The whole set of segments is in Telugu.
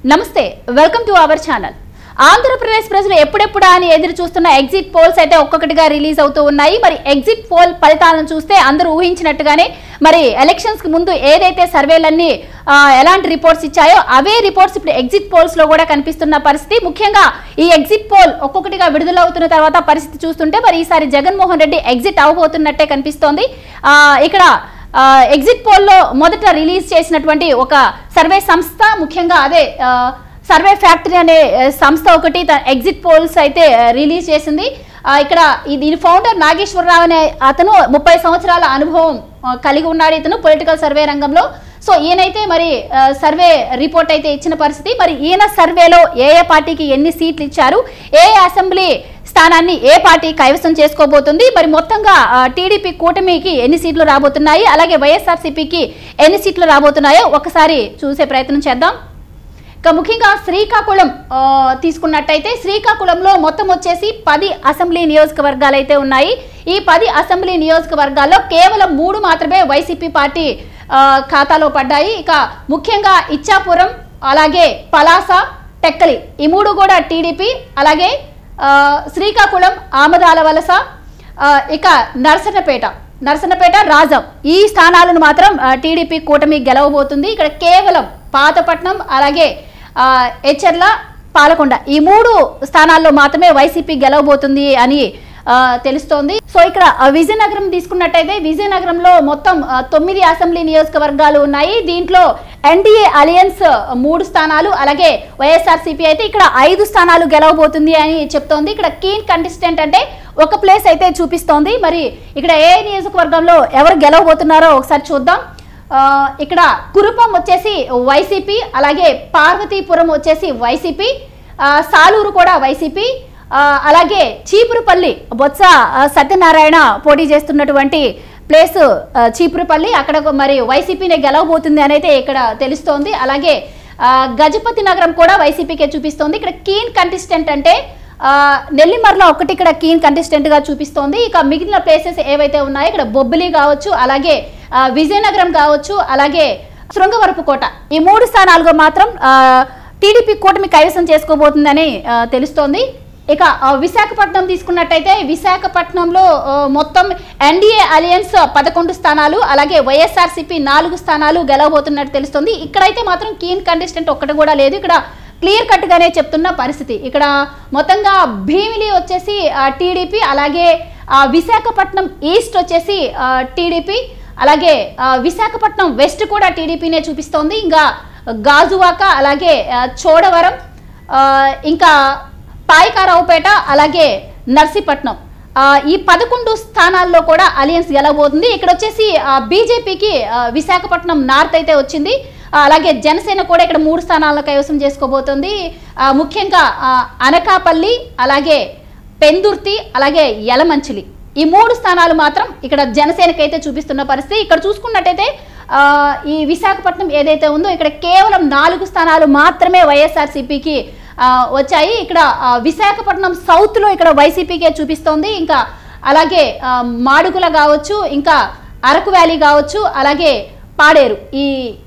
నమస్తే welcome to our channel Andhra Pradesh ప్రజలు ఎప్పుడెప్పుడా అని ఎదురు చూస్తున్న ఎగ్జిట్ పోల్స్ అయితే ఒక్కొక్కటిగా రిలీజ్ అవుతూ ఉన్నాయి మరి ఎగ్జిట్ పోల్ ఫలితాలను చూస్తే అందరూ ఊహించినట్టుగానే మరి ఎలక్షన్స్ కి ముందు ఏదైతే సర్వేలన్నీ ఆ, ఎలాంటి రిపోర్ట్స్ ఇచ్చాయో అవే రిపోర్ట్స్ ఇప్పుడు ఎగ్జిట్ పోల్స్ లో కూడా కనిపిస్తున్న పరిస్థితి ముఖ్యంగా ఈ ఎగ్జిట్ పోల్ ఒక్కొక్కటిగా విడుదలవుతున్న తర్వాత పరిస్థితి చూస్తుంటే మరి ఈసారి జగన్మోహన్ రెడ్డి ఎగ్జిట్ అవబోతున్నట్టే కనిపిస్తోంది ఆ, ఇక్కడ ఆ, ఎగ్జిట్ పోల్లో మొదట రిలీజ్ చేసినటువంటి ఒక సర్వే సంస్థ ముఖ్యంగా అదే ఆ, సర్వే ఫ్యాక్టరీ అనే ఆ, సంస్థ ఒకటి తన ఎగ్జిట్ పోల్స్ అయితే ఆ, రిలీజ్ చేసింది ఆ, ఇక్కడ ఈ- దీని ఫౌండర్ నాగేశ్వరరావు అనే అతను ముప్పై సంవత్సరాల అనుభవం ఆ, కలిగి ఉన్నాడు ఇతను పొలిటికల్ సర్వే రంగంలో సో ఈయనైతే మరి ఆ, సర్వే రిపోర్ట్ అయితే ఇచ్చిన పరిస్థితి మరి ఈయన సర్వేలో ఏ ఏ పార్టీకి ఎన్ని సీట్లు ఇచ్చారు ఏ అసెంబ్లీ స్థానాన్ని ఏ పార్టీ కైవసం చేసుకోబోతుంది మరి మొత్తంగా ఆ, టీడీపీ కూటమికి ఎన్ని సీట్లు రాబోతున్నాయి అలాగే వైఎస్ఆర్సీపీకి ఎన్ని సీట్లు రాబోతున్నాయో ఒకసారి చూసే ప్రయత్నం చేద్దాం ఇక ముఖ్యంగా శ్రీకాకుళం ఆ, తీసుకున్నట్టయితే శ్రీకాకుళంలో మొత్తం వచ్చేసి పది అసెంబ్లీ నియోజకవర్గాలు అయితే ఉన్నాయి ఈ పది అసెంబ్లీ నియోజకవర్గాల్లో కేవలం మూడు మాత్రమే వైసీపీ పార్టీ ఆ, ఖాతాలో పడ్డాయి ఇక ముఖ్యంగా ఇచ్చాపురం అలాగే పలాస టెక్కలి ఈ మూడు కూడా టీడీపీ అలాగే ఆ, శ్రీకాకుళం ఆమదాల వలస ఆ, ఇక నరసన్నపేట నరసన్నపేట రాజం ఈ స్థానాలను మాత్రం ఆ, టీడీపీ కూటమి గెలవబోతుంది ఇక్కడ కేవలం పాతపట్నం అలాగే ఆ, ఎచ్చర్ల పాలకొండ ఈ మూడు స్థానాల్లో మాత్రమే వైసీపీ గెలవబోతుంది అని ఆ, తెలుస్తోంది సో ఇక్కడ ఆ, విజయనగరం తీసుకున్నట్టయితే విజయనగరంలో మొత్తం ఆ, తొమ్మిది అసెంబ్లీ నియోజకవర్గాలు ఉన్నాయి దీంట్లో ఎన్డీఏ అలయన్స్ మూడు స్థానాలు అలాగే వైఎస్ఆర్సీపీ అయితే ఇక్కడ ఐదు స్థానాలు గెలవబోతుంది అని చెప్తోంది ఇక్కడ కీన్ కంటెస్టెంట్ అంటే ఒక ప్లేస్ అయితే చూపిస్తోంది మరి ఇక్కడ ఏ నియోజకవర్గంలో ఎవరు గెలవబోతున్నారో ఒకసారి చూద్దాం ఆ, ఇక్కడ కురుపం వచ్చేసి వైసీపీ అలాగే పార్వతీపురం వచ్చేసి వైసీపీ ఆ, సాలూరు కూడా వైసీపీ ఆ, అలాగే చీపురుపల్లి బొత్స ఆ, సత్యనారాయణ పోటీ చేస్తున్నటువంటి ప్లేస్ ఆ, చీపురుపల్లి అక్కడ మరి వైసీపీనే గెలవబోతుంది అని అయితే ఇక్కడ తెలుస్తోంది అలాగే ఆ, గజపతి నగరం కూడా వైసీపీకే చూపిస్తోంది ఇక్కడ కీన్ కంటెస్టెంట్ అంటే ఆ, నెల్లిమర్ల ఒకటి ఇక్కడ కీన్ కంటెస్టెంట్ గా చూపిస్తోంది ఇక మిగిలిన ప్లేసెస్ ఏవైతే ఉన్నాయో ఇక్కడ బొబ్బిలి కావచ్చు అలాగే ఆ, విజయనగరం కావచ్చు అలాగే శృంగవరపుకోట ఈ మూడు స్థానాలుగా మాత్రం ఆ, టీడీపీ కూటమి కైవసం చేసుకోబోతుందని ఆ, తెలుస్తోంది ఇక ఆ, విశాఖపట్నం తీసుకున్నట్టయితే విశాఖపట్నంలో ఆ, మొత్తం ఎన్డీఏ అలయన్స్ పదకొండు స్థానాలు అలాగే వైఎస్ఆర్సీపీ నాలుగు స్థానాలు గెలవబోతున్నట్టు తెలుస్తుంది ఇక్కడైతే మాత్రం కీన్ కంటెస్టెంట్ ఒక్కటి కూడా లేదు ఇక్కడ క్లియర్ కట్ గానే చెప్తున్న పరిస్థితి ఇక్కడ మొత్తంగా భీమిలి వచ్చేసి టీడీపీ అలాగే ఆ, విశాఖపట్నం ఈస్ట్ వచ్చేసి టీడీపీ అలాగే ఆ, విశాఖపట్నం వెస్ట్ కూడా టీడీపీనే చూపిస్తోంది ఇంకా గాజువాక అలాగే ఆ, చోడవరం ఆ, ఇంకా పాయకారావుపేట అలాగే నర్సీపట్నం ఆ, ఈ పదకొండు స్థానాల్లో కూడా అలియన్స్ గెలవబోతుంది ఇక్కడ వచ్చేసి బీజేపీకి విశాఖపట్నం నార్త్ అయితే వచ్చింది ఆ, అలాగే జనసేన కూడా ఇక్కడ మూడు స్థానాలను కైవసం చేసుకోబోతుంది ఆ, ముఖ్యంగా ఆ, అనకాపల్లి అలాగే పెందుర్తి అలాగే యలమంచిలి ఈ మూడు స్థానాలు మాత్రం ఇక్కడ జనసేనకైతే చూపిస్తున్న పరిస్థితి ఇక్కడ చూసుకున్నట్టయితే ఆ, ఈ విశాఖపట్నం ఏదైతే ఉందో ఇక్కడ కేవలం నాలుగు స్థానాలు మాత్రమే వైఎస్ఆర్సీపీకి వచ్చాయి ఇక్కడ ఆ, విశాఖపట్నం సౌత్లో ఇక్కడ వైసీపీకే చూపిస్తోంది ఇంకా అలాగే ఆ, మాడుగుల కావచ్చు ఇంకా అరకు వ్యాలీ కావచ్చు అలాగే పాడేరు ఈ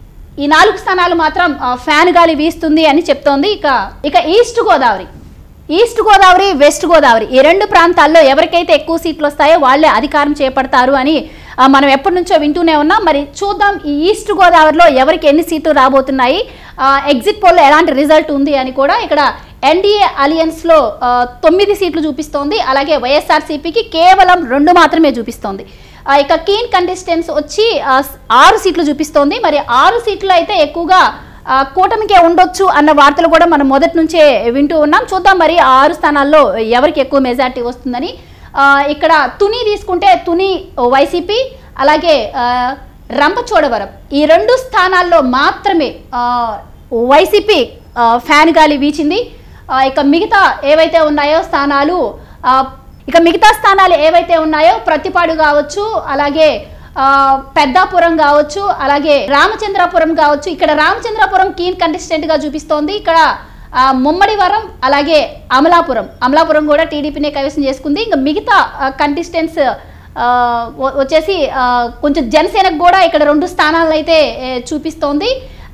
ఈ నాలుగు స్థానాలు మాత్రం ఆ, ఫ్యాన్ గాలి వీస్తుంది అని చెప్తోంది ఇక ఇక east Godavari east Godavari west Godavari ఈ రెండు ప్రాంతాల్లో ఎవరికైతే ఎక్కువ సీట్లు వస్తాయో వాళ్ళే అధికారం చేపడతారు అని ఆ, మనం ఎప్పటి నుంచో వింటూనే ఉన్నాం మరి చూద్దాం ఈ ఈస్ట్ గోదావరిలో ఎవరికి ఎన్ని సీట్లు రాబోతున్నాయి ఆ, ఎగ్జిట్ పోల్లో ఎలాంటి రిజల్ట్ ఉంది అని కూడా ఇక్కడ ఎన్డీఏ అలియన్స్లో ఆ, తొమ్మిది సీట్లు చూపిస్తోంది అలాగే వైఎస్ఆర్సీపీకి కేవలం రెండు మాత్రమే చూపిస్తోంది ఆ, ఇక కీన్ కంటెస్టెంట్స్ వచ్చి ఆ, స్- ఆరు సీట్లు చూపిస్తోంది మరి ఆరు సీట్లు అయితే ఎక్కువగా ఆ, కూటమికే ఉండొచ్చు అన్న వార్తలు కూడా మనం మొదటి నుంచే వింటూ ఉన్నాం చూద్దాం మరి ఆ ఆరు స్థానాల్లో ఎవరికి ఎక్కువ మెజార్టీ వస్తుందని ఆ, ఇక్కడ తుని తీసుకుంటే తుని వైసీపీ అలాగే ఆ, రంపచోడవరం ఈ రెండు స్థానాల్లో మాత్రమే ఆ, వైసీపీ ఆ, ఫ్యాన్ గాలి వీచింది ఆ, ఇక మిగతా ఏవైతే ఉన్నాయో స్థానాలు ఆ, ఇక మిగతా స్థానాలు ఏవైతే ఉన్నాయో ప్రతిపాడు కావచ్చు అలాగే ఆ, పెద్దాపురం కావచ్చు అలాగే రామచంద్రాపురం కావచ్చు ఇక్కడ రామచంద్రాపురం కీన్ కంటెస్టెంట్ గా చూపిస్తోంది ఇక్కడ ఆ, ముమ్మడివరం అలాగే అమలాపురం అమలాపురం కూడా టీడీపీనే కైవసం చేసుకుంది ఇంకా మిగతా కంటెస్టెంట్స్ వచ్చేసి ఆ, కొంచెం జనసేనకు కూడా ఇక్కడ రెండు స్థానాలను అయితే ఏ, చూపిస్తోంది ఆ,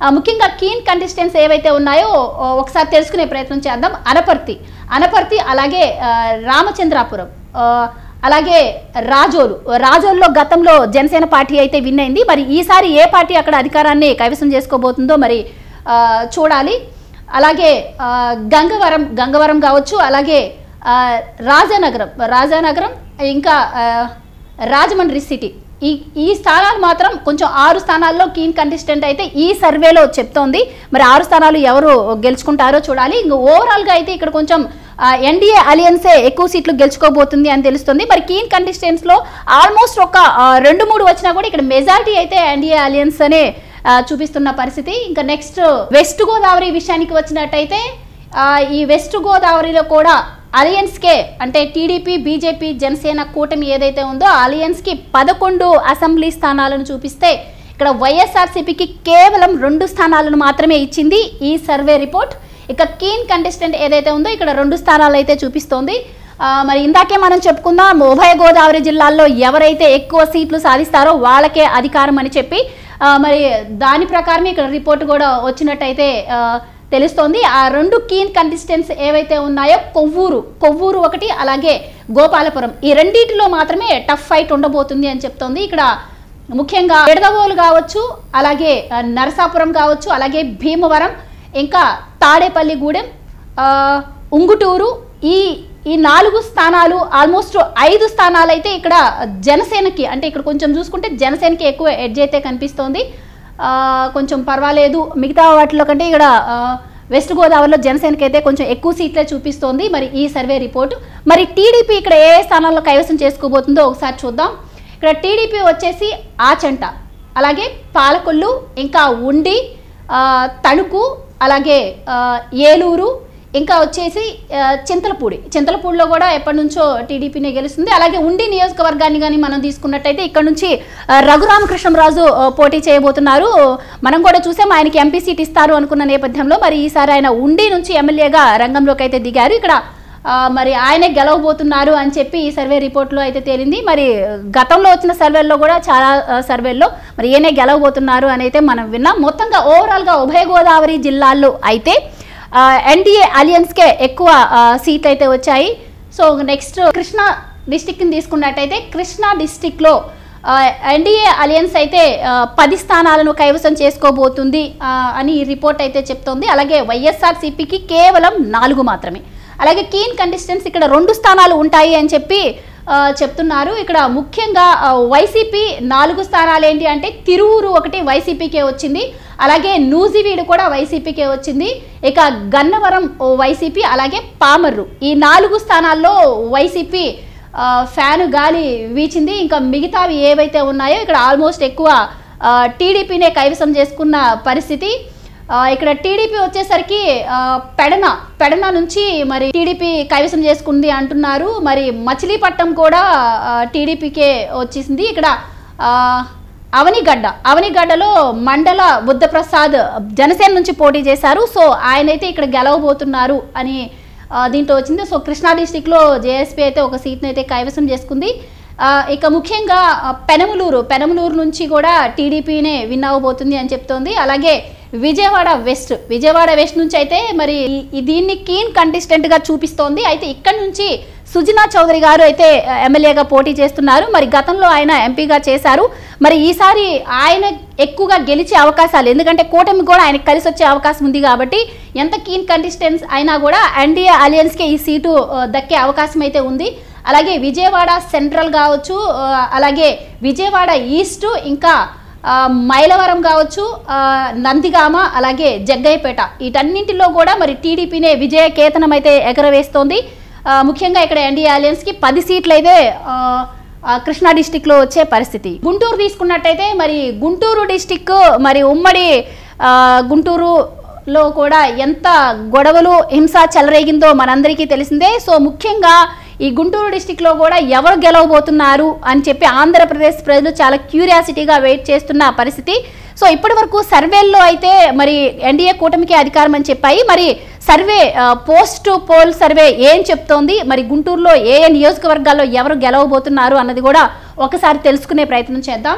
ఆ, ముఖ్యంగా కీన్ కంటెస్టెంట్స్ ఏవైతే ఉన్నాయో ఓ, ఒకసారి తెలుసుకునే ప్రయత్నం చేద్దాం అనపర్తి అనపర్తి అలాగే ఆ, రామచంద్రాపురం ఆ, అలాగే రాజోలు రాజోల్లో గతంలో జనసేన పార్టీ అయితే విన్ అయింది మరి ఈసారి ఏ పార్టీ అక్కడ అధికారాన్ని కైవసం చేసుకోబోతుందో మరి ఆ, చూడాలి అలాగే ఆ, గంగవరం గంగవరం కావచ్చు అలాగే ఆ, రాజానగరం రాజానగరం ఇంకా ఆ, రాజమండ్రి సిటీ ఈ ఈ స్థానాలు మాత్రం కొంచెం ఆరు స్థానాల్లో కీన్ కంటెస్టెంట్ అయితే ఈ సర్వేలో చెప్తోంది మరి ఆరు స్థానాలు ఎవరు గెలుచుకుంటారో చూడాలి ఇంకా ఓవరాల్గా అయితే ఇక్కడ కొంచెం ఎన్డీఏ అలియన్సే ఎక్కువ సీట్లు గెలుచుకోబోతుంది అని తెలుస్తుంది మరి కీన్ కంటెస్టెంట్స్లో ఆల్మోస్ట్ ఒక ఆ, రెండు మూడు వచ్చినా కూడా ఇక్కడ మెజారిటీ అయితే ఎన్డీఏ అలియన్స్ అనే ఆ, చూపిస్తున్న పరిస్థితి ఇంకా నెక్స్ట్ వెస్ట్ గోదావరి విషయానికి వచ్చినట్టయితే ఆ, ఈ వెస్ట్ గోదావరిలో కూడా అలయన్స్కే అంటే టీడీపీ బీజేపీ జనసేన కూటమి ఏదైతే ఉందో ఆ అలయన్స్కి పదకొండు అసెంబ్లీ స్థానాలను చూపిస్తే ఇక్కడ వైఎస్ఆర్సీపీకి కేవలం రెండు స్థానాలను మాత్రమే ఇచ్చింది ఈ సర్వే రిపోర్ట్ ఇక కీన్ కంటెస్టెంట్ ఏదైతే ఉందో ఇక్కడ రెండు స్థానాలు అయితే చూపిస్తోంది ఆ, మరి ఇందాకే మనం చెప్పుకుందాం ఉభయ గోదావరి జిల్లాల్లో ఎవరైతే ఎక్కువ సీట్లు సాధిస్తారో వాళ్ళకే అధికారం అని చెప్పి ఆ, మరి దాని ప్రకారమే ఇక్కడ రిపోర్ట్ కూడా వచ్చినట్టయితే ఆ, తెలుస్తోంది ఆ రెండు కీన్ కంటెస్టెంట్స్ ఏవైతే ఉన్నాయో కొవ్వూరు కొవ్వూరు ఒకటి అలాగే గోపాలపురం ఈ రెండింటిలో మాత్రమే టఫ్ ఫైట్ ఉండబోతుంది అని చెప్తోంది ఇక్కడ ముఖ్యంగా ఎడదవోలు కావచ్చు అలాగే ఆ, నరసాపురం కావచ్చు అలాగే భీమవరం ఇంకా తాడేపల్లిగూడెం ఆ, ఉంగుటూరు ఈ ఈ నాలుగు స్థానాలు ఆల్మోస్ట్ ఐదు స్థానాలు అయితే ఇక్కడ జనసేనకి అంటే ఇక్కడ కొంచెం చూసుకుంటే జనసేనకి ఎక్కువ ఎడ్జ్ అయితే కనిపిస్తోంది ఆ, కొంచెం పర్వాలేదు మిగతా వాటిలో కంటే ఇక్కడ ఆ, వెస్ట్ గోదావరిలో జనసేనకి అయితే కొంచెం ఎక్కువ సీట్లే చూపిస్తోంది మరి ఈ సర్వే రిపోర్టు మరి టీడీపీ ఇక్కడ ఏ స్థానాల్లో కైవసం చేసుకోబోతుందో ఒకసారి చూద్దాం ఇక్కడ టీడీపీ వచ్చేసి ఆచంట అలాగే పాలకొల్లు ఇంకా ఉండి ఆ, తణుకు అలాగే ఆ, ఏలూరు ఇంకా వచ్చేసి ఆ, చింతలపూడి చింతలపూడిలో కూడా ఎప్పటి నుంచో టీడీపీనే గెలుస్తుంది అలాగే ఉండి నియోజకవర్గాన్ని కానీ మనం తీసుకున్నట్టయితే ఇక్కడ నుంచి ఆ, రఘురామకృష్ణరాజు ఆ, పోటీ చేయబోతున్నారు మనం కూడా చూసాం ఆయనకి ఎంపీ సీట్ ఇస్తారు అనుకున్న నేపథ్యంలో మరి ఈసారి ఆయన ఉండి నుంచి ఎమ్మెల్యేగా రంగంలోకి అయితే దిగారు ఇక్కడ ఆ, మరి ఆయనే గెలవబోతున్నారు అని చెప్పి ఈ సర్వే రిపోర్ట్లో అయితే తేలింది మరి గతంలో వచ్చిన సర్వేల్లో కూడా చాలా ఆ, సర్వేల్లో మరి ఈయనే గెలవబోతున్నారు అని అయితే మనం విన్నాం మొత్తంగా ఓవరాల్గా ఉభయ గోదావరి జిల్లాల్లో అయితే ఎన్డీఏ అలియన్స్కే ఎక్కువ ఆ, సీట్లు అయితే వచ్చాయి సో నెక్స్ట్ కృష్ణా డిస్టిక్ని తీసుకున్నట్టయితే కృష్ణా డిస్టిక్లో ఎన్డీఏ అలియన్స్ అయితే ఆ, పది స్థానాలను కైవసం చేసుకోబోతుంది ఆ, అని ఈ రిపోర్ట్ అయితే చెప్తోంది అలాగే వైఎస్ఆర్సీపీకి కేవలం నాలుగు మాత్రమే అలాగే కీన్ కంటెస్టెంట్స్ ఇక్కడ రెండు స్థానాలు ఉంటాయి అని చెప్పి ఆ, చెప్తున్నారు ఇక్కడ ముఖ్యంగా ఆ, వైసీపీ నాలుగు స్థానాలు ఏంటి అంటే తిరువురు ఒకటి వైసీపీకే వచ్చింది అలాగే నూజివీడు కూడా వైసీపీకే వచ్చింది ఇక గన్నవరం ఓ వైసీపీ అలాగే పామర్రు ఈ నాలుగు స్థానాల్లో వైసీపీ ఆ, ఫ్యాను గాలి వీచింది ఇంకా మిగతావి ఏవైతే ఉన్నాయో ఇక్కడ ఆల్మోస్ట్ ఎక్కువ ఆ, టీడీపీనే కైవసం చేసుకున్న పరిస్థితి ఆ, ఇక్కడ టీడీపీ వచ్చేసరికి ఆ, పెడన పెడన నుంచి మరి టీడీపీ కైవసం చేసుకుంది అంటున్నారు మరి మచిలీపట్నం కూడా ఆ, టీడీపీకే వచ్చేసింది ఇక్కడ ఆ, అవనిగడ్డ అవనిగడ్డలో మండల బుద్ధప్రసాద్ జనసేన నుంచి పోటీ చేశారు సో ఆయనైతే ఇక్కడ గెలవబోతున్నారు అని ఆ, దీంట్లో వచ్చింది సో కృష్ణా డిస్టిక్లో జేఎస్పీ అయితే ఒక సీట్ని అయితే కైవసం చేసుకుంది ఆ, ఇక ముఖ్యంగా ఆ, పెనమలూరు పెనమలూరు నుంచి కూడా టీడీపీనే విన్ అవ్వబోతుంది అని చెప్తోంది అలాగే విజయవాడ వెస్ట్ విజయవాడ వెస్ట్ నుంచి అయితే మరి ఈ- ఈ దీన్ని కీన్ కంటెస్టెంట్గా చూపిస్తోంది అయితే ఇక్కడ నుంచి సుజనా చౌదరి గారు అయితే ఆ, ఎమ్మెల్యేగా పోటీ చేస్తున్నారు మరి గతంలో ఆయన ఎంపీగా చేశారు మరి ఈసారి ఆయన ఎక్కువగా గెలిచే అవకాశాలు ఎందుకంటే కూటమి కూడా ఆయనకు కలిసి వచ్చే అవకాశం ఉంది కాబట్టి ఎంత కీన్ కంటెస్టెంట్స్ అయినా కూడా ఎన్డీఏ అలియన్స్కి ఈ సీటు ఆ, దక్కే అవకాశం అయితే ఉంది అలాగే విజయవాడ సెంట్రల్ కావచ్చు ఆ, అలాగే విజయవాడ ఈస్ట్ ఇంకా ఆ, మైలవరం కావచ్చు ఆ, నందిగామ అలాగే జగ్గయ్యపేట వీటన్నింటిలో కూడా మరి టీడీపీనే విజయ కేతనం అయితే ఎగరవేస్తోంది ఆ, ముఖ్యంగా ఇక్కడ ఎన్డీఏ అలయన్స్కి పది సీట్లు అయితే ఆ, ఆ, కృష్ణా డిస్టిక్లో వచ్చే పరిస్థితి గుంటూరు తీసుకున్నట్టయితే మరి గుంటూరు డిస్టిక్ మరి ఉమ్మడి ఆ, గుంటూరులో కూడా ఎంత గొడవలు హింస చెలరేగిందో మనందరికీ తెలిసిందే సో ముఖ్యంగా ఈ గుంటూరు డిస్టిక్లో కూడా ఎవరు గెలవబోతున్నారు అని చెప్పి ఆంధ్రప్రదేశ్ ప్రజలు చాలా క్యూరియాసిటీగా వెయిట్ చేస్తున్న పరిస్థితి సో ఇప్పటి వరకు సర్వేల్లో అయితే మరి ఎన్డీఏ కూటమికి అధికారం అని చెప్పాయి మరి సర్వే ఆ, పోస్ట్ పోల్ సర్వే ఏం చెప్తోంది మరి గుంటూరులో ఏ ఏ నియోజకవర్గాల్లో ఎవరు గెలవబోతున్నారు అన్నది కూడా ఒకసారి తెలుసుకునే ప్రయత్నం చేద్దాం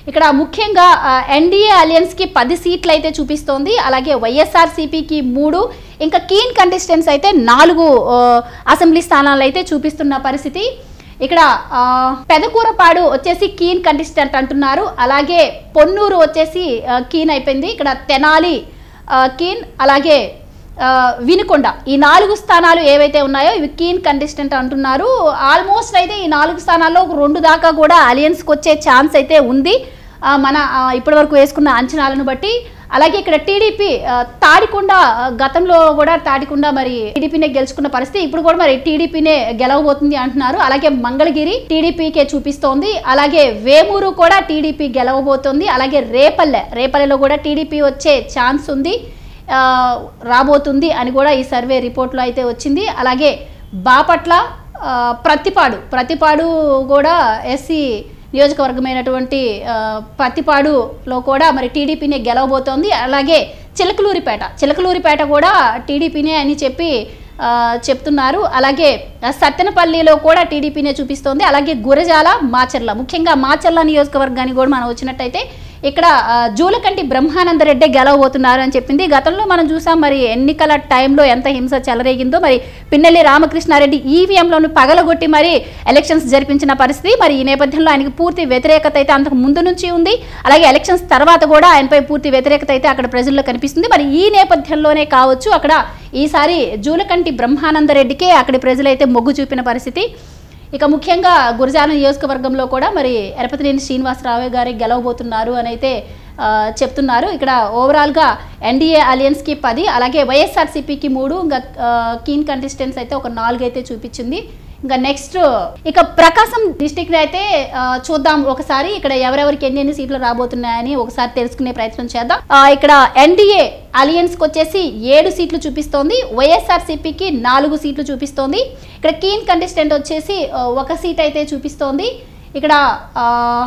ఇక్కడ ముఖ్యంగా ఎన్డీఏ అలయన్స్ కి పది సీట్లు అయితే చూపిస్తోంది అలాగే వైఎస్ఆర్ సిపికి మూడు ఇంకా కీన్ కంటెస్టెంట్స్ అయితే నాలుగు ఆ, అసెంబ్లీ స్థానాలు అయితే చూపిస్తున్న పరిస్థితి ఇక్కడ ఆ, పెదకూరపాడు వచ్చేసి కీన్ కంటెస్టెంట్ అంటున్నారు అలాగే పొన్నూరు వచ్చేసి ఆ, కీన్ అయిపోయింది ఇక్కడ తెనాలి ఆ, కీన్ అలాగే ఆ, వినుకొండ ఈ నాలుగు స్థానాలు ఏవైతే ఉన్నాయో ఇవి కీన్ కంటెస్టెంట్ అంటున్నారు ఆల్మోస్ట్ అయితే ఈ నాలుగు స్థానాల్లో ఒక రెండు దాకా కూడా అలయన్స్కి వచ్చే ఛాన్స్ అయితే ఉంది ఆ, మన ఆ, ఇప్పటివరకు వేసుకున్న అంచనాలను బట్టి అలాగే ఇక్కడ టీడీపీ తాడికొండ ఆ, గతంలో కూడా తాడికొండ మరి టీడీపీనే గెలుచుకున్న పరిస్థితి ఇప్పుడు కూడా మరి టీడీపీనే గెలవబోతుంది అంటున్నారు అలాగే మంగళగిరి టీడీపీకే చూపిస్తోంది అలాగే వేమూరు కూడా టీడీపీ గెలవబోతోంది అలాగే రేపల్లె రేపల్లెలో కూడా టీడీపీ వచ్చే ఛాన్స్ ఉంది ఆ, రాబోతుంది అని కూడా ఈ సర్వే రిపోర్ట్లో అయితే వచ్చింది అలాగే బాపట్ల ఆ, ప్రతిపాడు ప్రతిపాడు కూడా ఎస్సీ నియోజకవర్గమైనటువంటి ఆ, ప్రతిపాడులో కూడా మరి టీడీపీనే గెలవబోతోంది అలాగే చిలకలూరిపేట చిలకలూరిపేట కూడా టీడీపీనే అని చెప్పి ఆ, చెప్తున్నారు అలాగే ఆ, సత్తెనపల్లిలో కూడా టీడీపీనే చూపిస్తోంది అలాగే గురజాల మాచర్ల ముఖ్యంగా మాచర్ల నియోజకవర్గానికి కూడా మనం వచ్చినట్టయితే ఇక్కడ ఆ, జూలకంటి బ్రహ్మానందరెడ్డి గెలవబోతున్నారు అని చెప్పింది గతంలో మనం చూసాం మరి ఎన్నికల టైంలో ఎంత హింస చెలరేగిందో మరి పిన్నెల్లి రామకృష్ణారెడ్డి ఈవీఎంలను పగలగొట్టి మరి ఎలక్షన్స్ జరిపించిన పరిస్థితి మరి ఈ నేపథ్యంలో ఆయనకి పూర్తి వ్యతిరేకత అయితే అంతకు ముందు నుంచి ఉంది అలాగే ఎలక్షన్స్ తర్వాత కూడా ఆయనపై పూర్తి వ్యతిరేకత అయితే అక్కడ ప్రజల్లో కనిపిస్తుంది మరి ఈ నేపథ్యంలోనే కావచ్చు అక్కడ ఈసారి జూలకంటి బ్రహ్మానందరెడ్డికే అక్కడి ప్రజలైతే మొగ్గు చూపిన పరిస్థితి ఇక ముఖ్యంగా గురజాల నియోజకవర్గంలో కూడా మరి ఎరపతినేని శ్రీనివాసరావు గారి గెలవబోతున్నారు అని అయితే ఆ, చెప్తున్నారు ఇక్కడ ఓవరాల్గా ఎన్డీఏ అలయన్స్కి పది అలాగే వైఎస్ఆర్సీపీకి మూడు ఇంకా ఆ, కీన్ కంటెస్టెంట్స్ అయితే ఒక నాలుగు అయితే చూపించింది ఇంకా నెక్స్ట్ ఇక ప్రకాశం డిస్టిక్ అయితే ఆ, చూద్దాం ఒకసారి ఇక్కడ ఎవరెవరికి ఎన్ని ఎన్ని సీట్లు రాబోతున్నాయని ఒకసారి తెలుసుకునే ప్రయత్నం చేద్దాం ఆ, ఇక్కడ ఎన్డీఏ అలియన్స్కి వచ్చేసి ఏడు సీట్లు చూపిస్తోంది వైఎస్ఆర్సీపీకి నాలుగు సీట్లు చూపిస్తోంది ఇక్కడ కీన్ కంటెస్టెంట్ వచ్చేసి ఆ, ఒక సీట్ అయితే చూపిస్తోంది ఇక్కడ ఆ,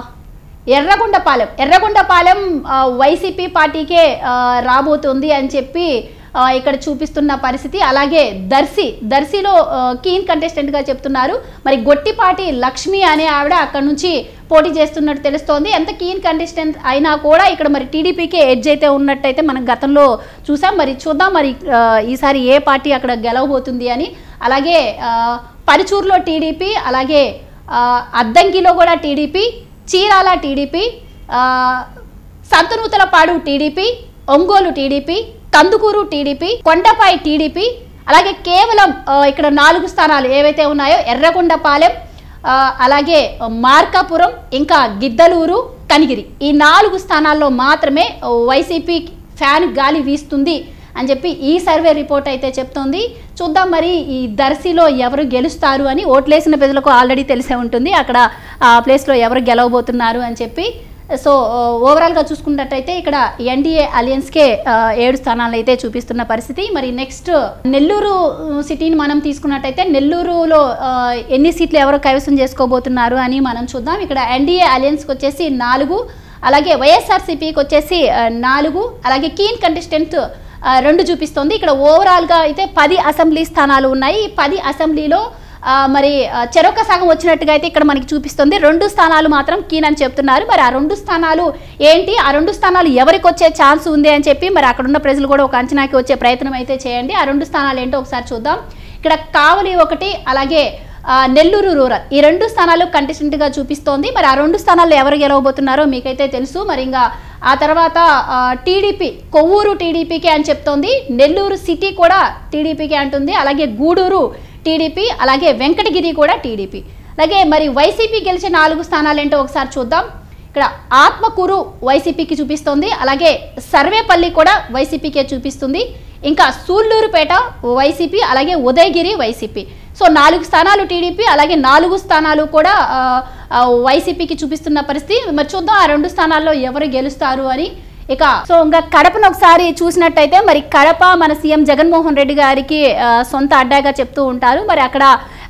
ఎర్రగొండపాలెం ఎర్రగొండపాలెం ఆ, వైసీపీ పార్టీకే ఆ, రాబోతుంది అని చెప్పి ఆ, ఇక్కడ చూపిస్తున్న పరిస్థితి అలాగే దర్శి దర్శిలో ఆ, కీన్ కంటెస్టెంట్గా చెప్తున్నారు మరి గొట్టిపాటి లక్ష్మి అనే ఆవిడ అక్కడ నుంచి పోటీ చేస్తున్నట్టు తెలుస్తోంది ఎంత కీన్ కంటెస్టెంట్ అయినా కూడా ఇక్కడ మరి టీడీపీకి ఎడ్జ్ అయితే ఉన్నట్టయితే మనం గతంలో చూసాం మరి చూద్దాం మరి ఆ, ఈసారి ఏ పార్టీ అక్కడ గెలవబోతుంది అని అలాగే ఆ, పరుచూరులో టీడీపీ అలాగే ఆ, అద్దంకిలో కూడా టీడీపీ చీరాల టీడీపీ ఆ, సంతనూతలపాడు టీడీపీ ఒంగోలు టీడీపీ కందుకూరు టీడీపీ కొండపై టీడీపీ అలాగే కేవలం ఆ, ఇక్కడ నాలుగు స్థానాలు ఏవైతే ఉన్నాయో ఎర్రగొండపాలెం ఆ, అలాగే మార్కాపురం ఇంకా గిద్దలూరు కనిగిరి ఈ నాలుగు స్థానాల్లో మాత్రమే వైసీపీ ఫ్యాన్ గాలి వీస్తుంది అని చెప్పి ఈ సర్వే రిపోర్ట్ అయితే చెప్తోంది చూద్దాం మరి ఈ దర్శిలో ఎవరు గెలుస్తారు అని ఓట్లేసిన ప్రజలకు ఆల్రెడీ తెలిసే ఉంటుంది అక్కడ ఆ ప్లేస్లో ఎవరు గెలవబోతున్నారు అని చెప్పి సో ఓవరాల్గా చూసుకున్నట్టయితే ఇక్కడ ఎన్డీఏ అలియన్స్కే ఆ, ఏడు స్థానాలు అయితే చూపిస్తున్న పరిస్థితి మరి నెక్స్ట్ నెల్లూరు ఆ, సిటీని మనం తీసుకున్నట్టయితే నెల్లూరులో ఆ, ఎన్ని సీట్లు ఎవరు కైవసం చేసుకోబోతున్నారు అని మనం చూద్దాం ఇక్కడ ఎన్డీఏ అలియన్స్కి వచ్చేసి నాలుగు అలాగే వైఎస్ఆర్సీపీకి వచ్చేసి ఆ, నాలుగు అలాగే కీన్ కంటెస్టెంట్ ఆ, రెండు చూపిస్తోంది ఇక్కడ ఓవరాల్గా అయితే పది అసెంబ్లీ స్థానాలు ఉన్నాయి ఈ పది అసెంబ్లీలో ఆ, మరి ఆ, చెరొక సగం వచ్చినట్టుగా అయితే ఇక్కడ మనకి చూపిస్తుంది రెండు స్థానాలు మాత్రం కీన్ అని చెప్తున్నారు మరి ఆ రెండు స్థానాలు ఏంటి ఆ రెండు స్థానాలు ఎవరికి వచ్చే ఛాన్స్ ఉంది అని చెప్పి మరి అక్కడ ఉన్న ప్రజలు కూడా ఒక అంచనాకి వచ్చే ప్రయత్నం అయితే చేయండి ఆ రెండు స్థానాలు ఏంటో ఒకసారి చూద్దాం ఇక్కడ కావలి ఒకటి అలాగే ఆ, నెల్లూరు రూరల్ ఈ రెండు స్థానాలు కంటెస్టెంట్గా చూపిస్తోంది మరి ఆ రెండు స్థానాల్లో ఎవరు గెలవబోతున్నారో మీకైతే తెలుసు మరి ఇంకా ఆ తర్వాత ఆ, టీడీపీ కొవ్వూరు టీడీపీకి అని చెప్తోంది నెల్లూరు సిటీ కూడా టీడీపీకి అంటుంది అలాగే గూడూరు టీడీపీ అలాగే వెంకటగిరి కూడా టీడీపీ అలాగే మరి వైసీపీ గెలిచే నాలుగు స్థానాలు ఏంటో ఒకసారి చూద్దాం ఇక్కడ ఆత్మకూరు వైసీపీకి చూపిస్తోంది అలాగే సర్వేపల్లి కూడా వైసీపీకే చూపిస్తుంది ఇంకా సూళ్ళూరుపేట వైసీపీ అలాగే ఉదయగిరి వైసీపీ సో నాలుగు స్థానాలు టీడీపీ అలాగే నాలుగు స్థానాలు కూడా ఆ, ఆ, వైసీపీకి చూపిస్తున్న పరిస్థితి మరి చూద్దాం ఆ రెండు స్థానాల్లో ఎవరు గెలుస్తారు అని ఇక సో ఇంకా కడపను ఒకసారి చూసినట్టయితే మరి కడప మన సీఎం జగన్మోహన్ రెడ్డి గారికి ఆ, సొంత అడ్డాగా చెప్తూ ఉంటారు మరి అక్కడ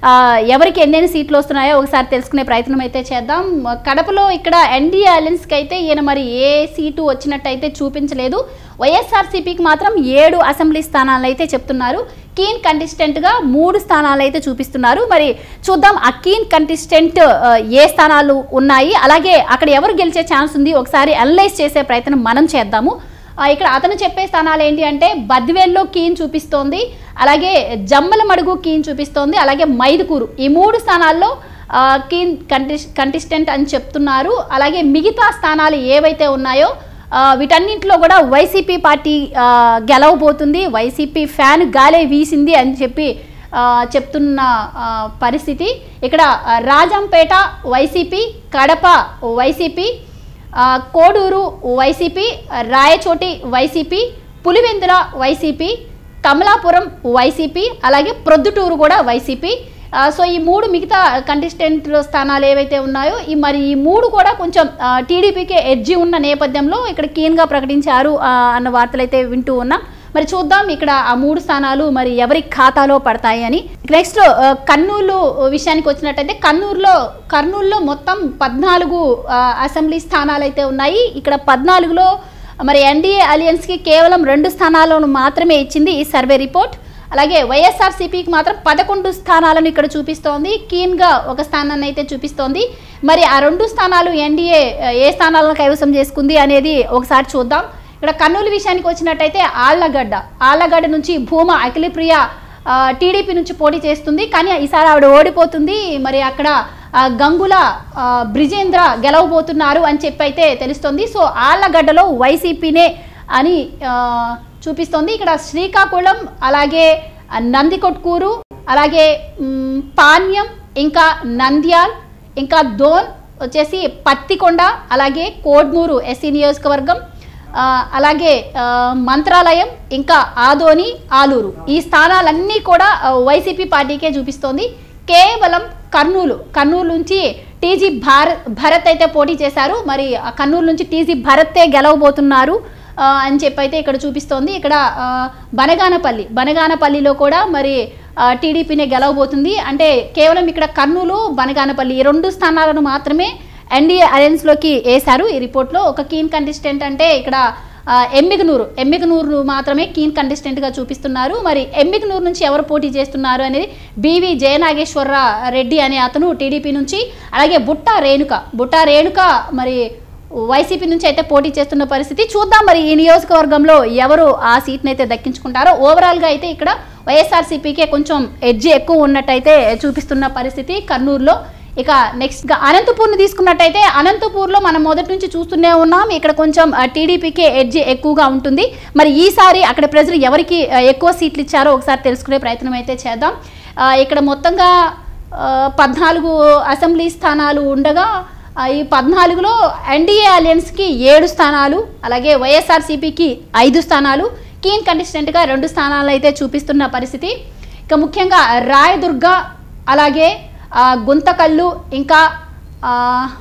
ఆ, ఎవరికి ఎన్నెన్ని సీట్లు వస్తున్నాయో ఒకసారి తెలుసుకునే ప్రయత్నం అయితే చేద్దాం కడపలో ఇక్కడ ఎన్డీఏ అలయన్స్కి అయితే ఈయన మరి ఏ సీటు వచ్చినట్టయితే చూపించలేదు వైఎస్ఆర్సీపీకి మాత్రం ఏడు అసెంబ్లీ స్థానాలు అయితే చెప్తున్నారు కీన్ కంటెస్టెంట్గా మూడు స్థానాలు అయితే చూపిస్తున్నారు మరి చూద్దాం ఆ కీన్ కంటెస్టెంట్ ఆ, ఏ స్థానాలు ఉన్నాయి అలాగే అక్కడ ఎవరు గెలిచే ఛాన్స్ ఉంది ఒకసారి అనలైజ్ చేసే ప్రయత్నం మనం చేద్దాము ఆ, ఇక్కడ అతను చెప్పే స్థానాలు ఏంటి అంటే బద్వేల్లో కీన్ చూపిస్తోంది అలాగే జమ్మల మడుగు కీన్ చూపిస్తోంది అలాగే మైదుకూరు ఈ మూడు స్థానాల్లో ఆ, కీన్ కంటెస్ కంటెస్టెంట్ అని చెప్తున్నారు అలాగే మిగతా స్థానాలు ఏవైతే ఉన్నాయో ఆ, వీటన్నింటిలో కూడా వైసీపీ పార్టీ ఆ, గెలవబోతుంది వైసీపీ ఫ్యాన్ గాలే వీసింది అని చెప్పి ఆ, చెప్తున్న ఆ, పరిస్థితి ఇక్కడ ఆ, రాజంపేట వైసీపీ కడప వైసీపీ ఆ, కోడూరు వైసీపీ రాయచోటి వైసీపీ పులివెందుల వైసీపీ కమలాపురం వైసీపీ అలాగే ప్రొద్దుటూరు కూడా వైసీపీ ఆ, సో ఈ మూడు మిగతా కంటెస్టెంట్ స్థానాలు ఏవైతే ఉన్నాయో ఈ మరి ఈ మూడు కూడా కొంచెం టీడీపీకే ఎడ్జి ఉన్న నేపథ్యంలో ఇక్కడ కీన్గా ప్రకటించారు ఆ, అన్న వార్తలు అయితే వింటూ ఉన్నాం మరి చూద్దాం ఇక్కడ ఆ మూడు స్థానాలు మరి ఎవరి ఖాతాలో పడతాయి అని నెక్స్ట్ ఆ, కర్నూలు విషయానికి వచ్చినట్టయితే కర్నూలులో కర్నూలులో మొత్తం పద్నాలుగు ఆ, అసెంబ్లీ స్థానాలు అయితే ఉన్నాయి ఇక్కడ పద్నాలుగులో మరి ఎన్డీఏ అలియన్స్కి కేవలం రెండు స్థానాలను మాత్రమే ఇచ్చింది ఈ సర్వే రిపోర్ట్ అలాగే వైఎస్ఆర్సీపీకి మాత్రం పదకొండు స్థానాలను ఇక్కడ చూపిస్తోంది కీన్గా ఒక స్థానాన్ని అయితే చూపిస్తోంది మరి ఆ రెండు స్థానాలు ఎన్డీఏ ఏ స్థానాలను కైవసం చేసుకుంది అనేది ఒకసారి చూద్దాం ఇక్కడ కర్నూలు విషయానికి వచ్చినట్టయితే ఆళ్లగడ్డ ఆళ్లగడ్డ నుంచి భూమ అఖిలప్రియ ఆ, టీడీపీ నుంచి పోటీ చేస్తుంది కానీ ఈసారి ఆవిడ ఓడిపోతుంది మరి అక్కడ ఆ, గంగుల ఆ, బ్రిజేంద్ర గెలవబోతున్నారు అని చెప్పి అయితే తెలుస్తుంది సో ఆళ్లగడ్డలో వైసీపీనే అని ఆ, చూపిస్తోంది ఇక్కడ శ్రీకాకుళం అలాగే ఆ, నందికొట్కూరు అలాగే మ్, పాణ్యం ఇంకా నంద్యాల్ ఇంకా దోన్ వచ్చేసి పత్తికొండ అలాగే కోడ్మూరు ఎస్సీ నియోజకవర్గం ఆ, అలాగే ఆ, మంత్రాలయం ఇంకా ఆదోని ఆలూరు ఈ స్థానాలన్నీ కూడా ఆ, వైసీపీ పార్టీకే చూపిస్తోంది కేవలం కర్నూలు కర్నూలు నుంచి టీజీ భారత్ భరత్ అయితే పోటీ చేశారు మరి ఆ కర్నూలు నుంచి టీజీ భరత్తే గెలవబోతున్నారు ఆ, అని చెప్పి అయితే ఇక్కడ చూపిస్తోంది ఇక్కడ ఆ, బనగానపల్లి బనగానపల్లిలో కూడా మరి ఆ, టీడీపీనే గెలవబోతుంది అంటే కేవలం ఇక్కడ కర్నూలు బనగానపల్లి ఈ రెండు స్థానాలను మాత్రమే ఎన్డీఏ అలయన్స్లోకి వేశారు ఈ రిపోర్ట్లో ఒక కీన్ కంటెస్టెంట్ అంటే ఇక్కడ ఆ, ఎమ్మిగనూరు ఎమ్మిగనూరు మాత్రమే కీన్ కంటెస్టెంట్గా చూపిస్తున్నారు మరి ఎమ్మిగనూరు నుంచి ఎవరు పోటీ చేస్తున్నారు అనేది బీవీ జయనాగేశ్వర రెడ్డి అనే అతను టీడీపీ నుంచి అలాగే బుట్టా రేణుక బుట్టా రేణుక మరి వైసీపీ నుంచి అయితే పోటీ చేస్తున్న పరిస్థితి చూద్దాం మరి ఈ నియోజకవర్గంలో ఎవరు ఆ సీట్ని అయితే దక్కించుకుంటారో ఓవరాల్గా అయితే ఇక్కడ వైఎస్ఆర్సీపీకే కొంచెం ఎడ్జి ఎక్కువ ఉన్నట్టయితే చూపిస్తున్న పరిస్థితి కర్నూలులో ఇక నెక్స్ట్ గా అనంతపూర్ని తీసుకున్నట్టయితే అనంతపూర్లో మనం మొదటి నుంచి చూస్తూనే ఉన్నాం ఇక్కడ కొంచెం ఆ, టీడీపీకే ఎడ్జి ఎక్కువగా ఉంటుంది మరి ఈసారి అక్కడ ప్రజలు ఎవరికి ఆ, ఎక్కువ సీట్లు ఇచ్చారో ఒకసారి తెలుసుకునే ప్రయత్నం అయితే చేద్దాం ఆ, ఇక్కడ మొత్తంగా ఆ, పద్నాలుగు అసెంబ్లీ స్థానాలు ఉండగా ఆ, ఈ పద్నాలుగులో ఎన్డీఏ అలయన్స్కి ఏడు స్థానాలు అలాగే వైఎస్ఆర్సీపీకి ఐదు స్థానాలు కీన్ కంటెస్టెంట్గా రెండు స్థానాలు అయితే చూపిస్తున్న పరిస్థితి ఇక ముఖ్యంగా రాయదుర్గ అలాగే ఆ, గుంతకల్లు ఇంకా ఆ,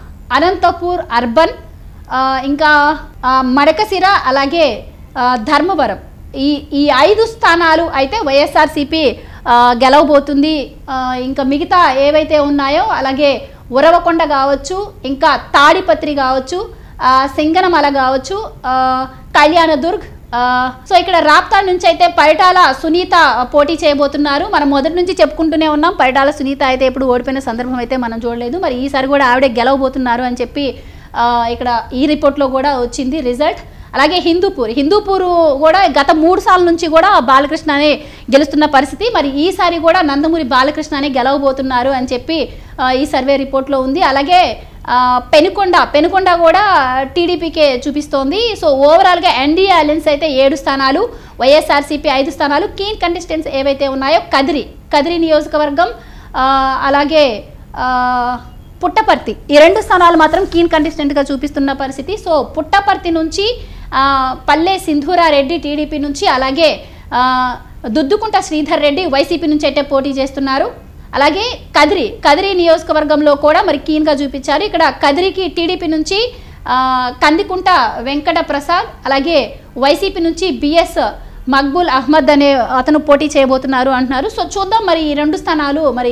అనంతపూర్ అర్బన్ ఆ, ఇంకా ఆ, మడకసిర అలాగే ఆ, ధర్మవరం ఈ ఈ ఐదు స్థానాలు అయితే వైఎస్ఆర్సీపీ ఆ, గెలవబోతుంది ఆ, ఇంకా మిగతా ఏవైతే ఉన్నాయో అలాగే ఉరవకొండ కావచ్చు ఇంకా తాడిపత్రి కావచ్చు ఆ, సింగనమల కావచ్చు ఆ, కళ్యాణదుర్గ్ ఆ, సో ఇక్కడ రాప్తాడ్ నుంచి అయితే పరిటాల సునీత పోటీ చేయబోతున్నారు మనం మొదటి నుంచి చెప్పుకుంటూనే ఉన్నాం పరిటాల సునీత అయితే ఇప్పుడు ఓడిపోయిన సందర్భం అయితే మనం చూడలేదు మరి ఈసారి కూడా ఆవిడే గెలవబోతున్నారు అని చెప్పి ఆ, ఇక్కడ ఈ రిపోర్ట్లో కూడా వచ్చింది రిజల్ట్ అలాగే హిందూపూర్ హిందూపూర్ కూడా గత మూడు సార్ల నుంచి కూడా బాలకృష్ణనే గెలుస్తున్న పరిస్థితి మరి ఈసారి కూడా నందమూరి బాలకృష్ణనే గెలవబోతున్నారు అని చెప్పి ఆ, ఈ సర్వే రిపోర్ట్లో ఉంది అలాగే ఆ, పెనుకొండ పెనుకొండ కూడా టీడీపీకే చూపిస్తోంది సో ఓవరాల్గా ఎన్డీఏ అలయన్స్ అయితే ఏడు స్థానాలు వైఎస్ఆర్సీపీ ఐదు స్థానాలు కీన్ కంటెస్టెంట్స్ ఏవైతే ఉన్నాయో కదిరి కదిరి నియోజకవర్గం ఆ, అలాగే ఆ, పుట్టపర్తి ఈ రెండు స్థానాలు మాత్రం కీన్ కంటెస్టెంట్గా చూపిస్తున్న పరిస్థితి సో పుట్టపర్తి నుంచి ఆ, పల్లె సింధూరారెడ్డి టీడీపీ నుంచి అలాగే ఆ, దుద్దుకుంట శ్రీధర్ రెడ్డి వైసీపీ నుంచి అయితే పోటీ చేస్తున్నారు అలాగే కదిరి కదిరి నియోజకవర్గంలో కూడా మరి కీన్గా చూపించారు ఇక్కడ కదిరికి టీడీపీ నుంచి ఆ, కందికుంట వెంకట ప్రసాద్ అలాగే వైసీపీ నుంచి బిఎస్ మక్బూల్ అహ్మద్ అనే అతను పోటీ చేయబోతున్నారు అంటున్నారు సో చూద్దాం మరి ఈ రెండు స్థానాలు మరి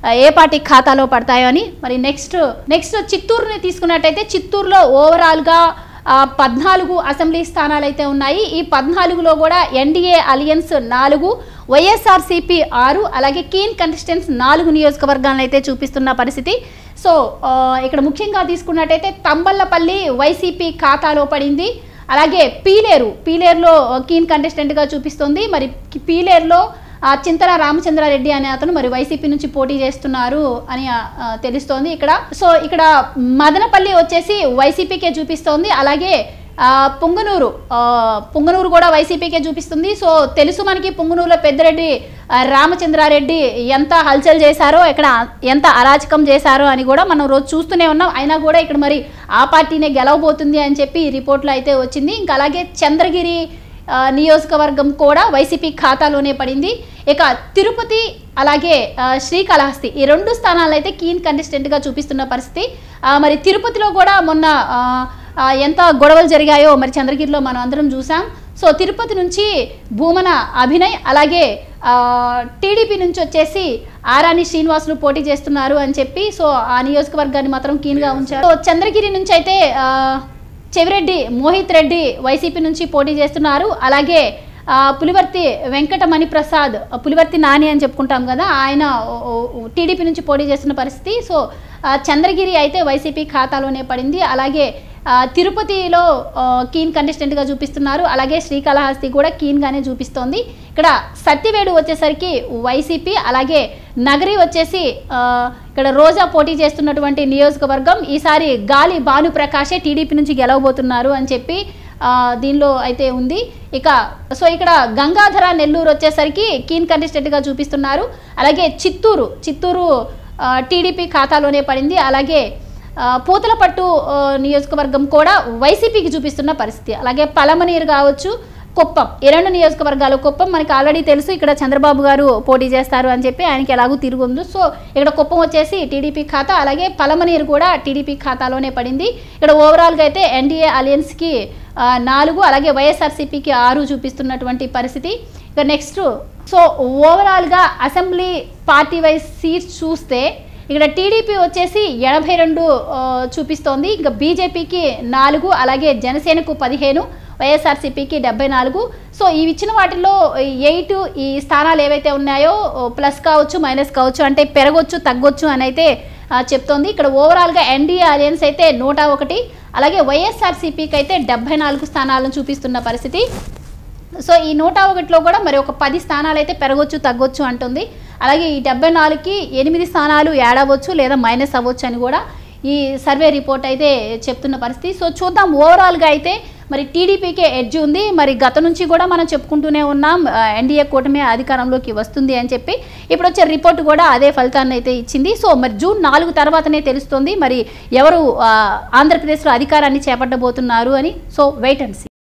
ఆ, ఏ పార్టీ ఖాతాలో పడతాయో అని మరి నెక్స్ట్ నెక్స్ట్ చిత్తూరుని తీసుకున్నట్టయితే చిత్తూరులో ఓవరాల్గా ఆ, పద్నాలుగు అసెంబ్లీ స్థానాలు అయితే ఉన్నాయి ఈ పద్నాలుగులో కూడా ఎన్డీఏ అలియన్స్ నాలుగు వైఎస్ఆర్సీపీ ఆరు అలాగే కీన్ కంటెస్టెంట్స్ నాలుగు నియోజకవర్గాలను అయితే చూపిస్తున్న పరిస్థితి సో ఆ, ఇక్కడ ముఖ్యంగా తీసుకున్నట్టయితే తంబల్లపల్లి వైసీపీ ఖాతాలో పడింది అలాగే పీలేరు పీలేరులో కీన్ కంటెస్టెంట్గా చూపిస్తుంది మరి పీలేరులో ఆ, చింతల రామచంద్రారెడ్డి అనే అతను మరి వైసీపీ నుంచి పోటీ చేస్తున్నారు అని ఆ, ఆ, తెలుస్తోంది ఇక్కడ సో ఇక్కడ మదనపల్లి వచ్చేసి వైసీపీకే చూపిస్తోంది అలాగే ఆ, పుంగనూరు ఆ, పుంగనూరు కూడా వైసీపీకే చూపిస్తుంది సో తెలుసు మనకి పుంగనూరులో పెద్దిరెడ్డి ఆ, రామచంద్రారెడ్డి ఎంత హల్చల్ చేశారో ఇక్కడ ఎంత అరాచకం చేశారో అని కూడా మనం రోజు చూస్తూనే ఉన్నాం అయినా కూడా ఇక్కడ మరి ఆ పార్టీనే గెలవబోతుంది అని చెప్పి ఈ రిపోర్ట్లో అయితే వచ్చింది ఇంకా అలాగే చంద్రగిరి ఆ, నియోజకవర్గం కూడా వైసీపీ ఖాతాలోనే పడింది ఇక తిరుపతి అలాగే ఆ, శ్రీకాళహస్తి ఈ రెండు స్థానాలు అయితే కీన్ కంటెస్టెంట్గా చూపిస్తున్న పరిస్థితి ఆ, మరి తిరుపతిలో కూడా మొన్న ఆ, ఆ, ఎంత గొడవలు జరిగాయో మరి చంద్రగిరిలో మనం అందరం చూసాం సో తిరుపతి నుంచి భూమన అభినయ్ అలాగే ఆ, టీడీపీ నుంచి వచ్చేసి ఆరాని శ్రీనివాసులు పోటీ చేస్తున్నారు అని చెప్పి సో ఆ నియోజకవర్గాన్ని మాత్రం కీన్గా ఉంచారు సో చంద్రగిరి నుంచి అయితే ఆ, చెవిరెడ్డి మోహిత్ రెడ్డి వైసీపీ నుంచి పోటీ చేస్తున్నారు అలాగే ఆ, పులివర్తి వెంకటమణి ప్రసాద్ ఆ, పులివర్తి నాని అని చెప్పుకుంటాం కదా ఆయన టీడీపీ నుంచి పోటీ చేస్తున్న పరిస్థితి సో ఆ, చంద్రగిరి అయితే వైసీపీ ఖాతాలోనే పడింది అలాగే ఆ, తిరుపతిలో ఆ, కీన్ కంటెస్టెంట్గా చూపిస్తున్నారు అలాగే శ్రీకాళహస్తి కూడా కీన్గానే చూపిస్తోంది ఇక్కడ సత్యవేడు వచ్చేసరికి వైసీపీ అలాగే నగరి వచ్చేసి ఆ, ఇక్కడ రోజా పోటీ చేస్తున్నటువంటి నియోజకవర్గం ఈసారి గాలి భానుప్రకాషే టీడీపీ నుంచి గెలవబోతున్నారు అని చెప్పి ఆ, దీనిలో అయితే ఉంది ఇక సో ఇక్కడ గంగాధర నెల్లూరు వచ్చేసరికి కీన్ కంటెస్టెంట్గా చూపిస్తున్నారు అలాగే చిత్తూరు చిత్తూరు ఆ, టీడీపీ ఖాతాలోనే పడింది అలాగే ఆ, పూతలపట్టు ఆ, నియోజకవర్గం కూడా వైసీపీకి చూపిస్తున్న పరిస్థితి అలాగే పలమనీరు కావచ్చు కుప్పం ఈ రెండు నియోజకవర్గాలు కుప్పం మనకి ఆల్రెడీ తెలుసు ఇక్కడ చంద్రబాబు గారు పోటీ చేస్తారు అని చెప్పి ఆయనకి ఎలాగూ తిరుగుంది సో ఇక్కడ కుప్పం వచ్చేసి టీడీపీ ఖాతా అలాగే పలమనీరు కూడా టీడీపీ ఖాతాలోనే పడింది ఇక్కడ ఓవరాల్గా అయితే ఎన్డీఏ అలయన్స్కి ఆ, నాలుగు అలాగే వైఎస్ఆర్సీపీకి ఆరు చూపిస్తున్నటువంటి పరిస్థితి ఇక నెక్స్ట్ సో ఓవరాల్గా అసెంబ్లీ పార్టీ వైజ్ సీట్స్ చూస్తే ఇక్కడ టీడీపీ వచ్చేసి ఎనభై రెండు ఆ, చూపిస్తోంది ఇంకా బీజేపీకి నాలుగు అలాగే జనసేనకు పదిహేను వైఎస్ఆర్సీపీకి డెబ్బై నాలుగు సో ఇవి ఇచ్చిన వాటిల్లో ఎయిట్ ఈ స్థానాలు ఏవైతే ఉన్నాయో ప్లస్ కావచ్చు మైనస్ కావచ్చు అంటే పెరగొచ్చు తగ్గొచ్చు అని అయితే ఆ, చెప్తోంది ఇక్కడ ఓవరాల్గా ఎన్డీఏ అలయన్స్ అయితే నూట ఒకటి అలాగే వైఎస్ఆర్సీపీకి అయితే డెబ్బై నాలుగు స్థానాలను చూపిస్తున్న పరిస్థితి సో ఈ నూట ఒకటిలో కూడా మరి ఒక పది స్థానాలు అయితే పెరగొచ్చు తగ్గొచ్చు అంటుంది అలాగే ఈ డెబ్బై నాలుగుకి ఎనిమిది స్థానాలు యాడ్ అవ్వచ్చు లేదా మైనస్ అవ్వచ్చు అని కూడా ఈ సర్వే రిపోర్ట్ అయితే చెప్తున్న పరిస్థితి సో చూద్దాం ఓవరాల్గా అయితే మరి టీడీపీకే ఎడ్జ్ ఉంది మరి గత నుంచి కూడా మనం చెప్పుకుంటూనే ఉన్నాం ఎన్డీఏ కూటమి అధికారంలోకి వస్తుంది అని చెప్పి ఇప్పుడు వచ్చే రిపోర్ట్ కూడా అదే ఫలితాన్ని అయితే ఇచ్చింది సో మరి జూన్ నాలుగు తర్వాతనే తెలుస్తుంది మరి ఎవరు ఆ, ఆంధ్రప్రదేశ్లో అధికారాన్ని చేపట్టబోతున్నారు అని సో వెయిట్ అండ్ సీ